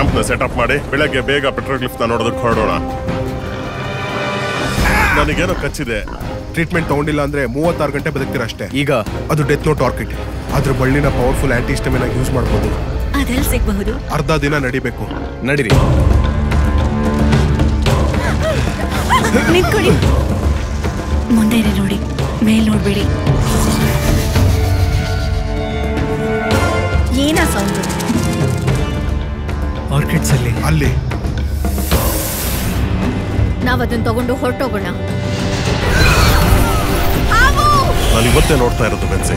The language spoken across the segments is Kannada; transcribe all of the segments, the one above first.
ಕ್ಯಾಂಪ್ನ ಸೆಟಪ್ ಮಾಡಿ ಬೆಳಗ್ಗೆ ಬೇಗ ಪೆಟ್ರೋಗ್ಲಿಫ್ನ ನೋಡೋದಕ್ಕೆ ಹೊರಡೋಣ ನನಗೇನೋ ಕಚ್ಚಿದೆ ಟ್ರೀಟ್ಮೆಂಟ್ ತಗೊಂಡಿಲ್ಲ ಅಂದ್ರೆ ಮೂವತ್ತಾರು ಗಂಟೆ ಬದುಕ್ತೀರ ಅಷ್ಟೇ ಈಗ ಅದು ಡೆತ್ ನೋಟ್ ಆರ್ಕಿಡ್ ಅದ್ರ ಬಳ್ಳಿನ ಪವರ್ಫುಲ್ ಆಂಟಿ ಹಿಸ್ಟಮಿನ್ ಆಗಿ ಯೂಸ್ ಮಾಡ್ಬೋದು ಅದೆಲ್ಲಿ ಸಿಗಬಹುದು ಅರ್ಧ ದಿನ ನಡಿಬೇಕು ನಡೀರಿ ನಿಂತ್ಕೊಳ್ಳಿ ಮುಂದೆನೆ ನೋಡಿ ಮೇಲ್ ನೋಡ್ಬೇಡಿ ಏನ ಸೌಂಡ್ ಆರ್ಕಿಡ್ಸ್ ಅಲ್ಲಿ ಅಲ್ಲಿ ನಾವ್ ಅದನ್ನ ತಗೊಂಡು ಹೊರಟೋಗೋಣ ನಾನು ಇವತ್ತೇ ನೋಡ್ತಾ ಇರೋದು ಬೆನ್ಸಿ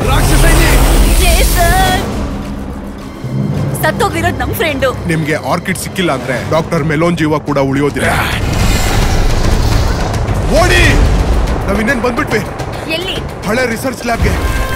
ಸತ್ತೋಗಿರೋದ್ ನಮ್ ಫ್ರೆಂಡು ನಿಮ್ಗೆ ಆರ್ಕಿಡ್ ಸಿಕ್ಕಿಲ್ಲ ಅಂದ್ರೆ ಡಾಕ್ಟರ್ ಮೆಲೋನ್ ಜೀವ ಕೂಡ ಉಳಿಯೋದಿಲ್ಲ ಓಡಿ ನಾವ್ ಇನ್ನೇನ್ ಬಂದ್ಬಿಟ್ವಿ ಎಲ್ಲಿ ಹಳೆ ರಿಸರ್ಚ್ ಲ್ಯಾಬ್ಗೆ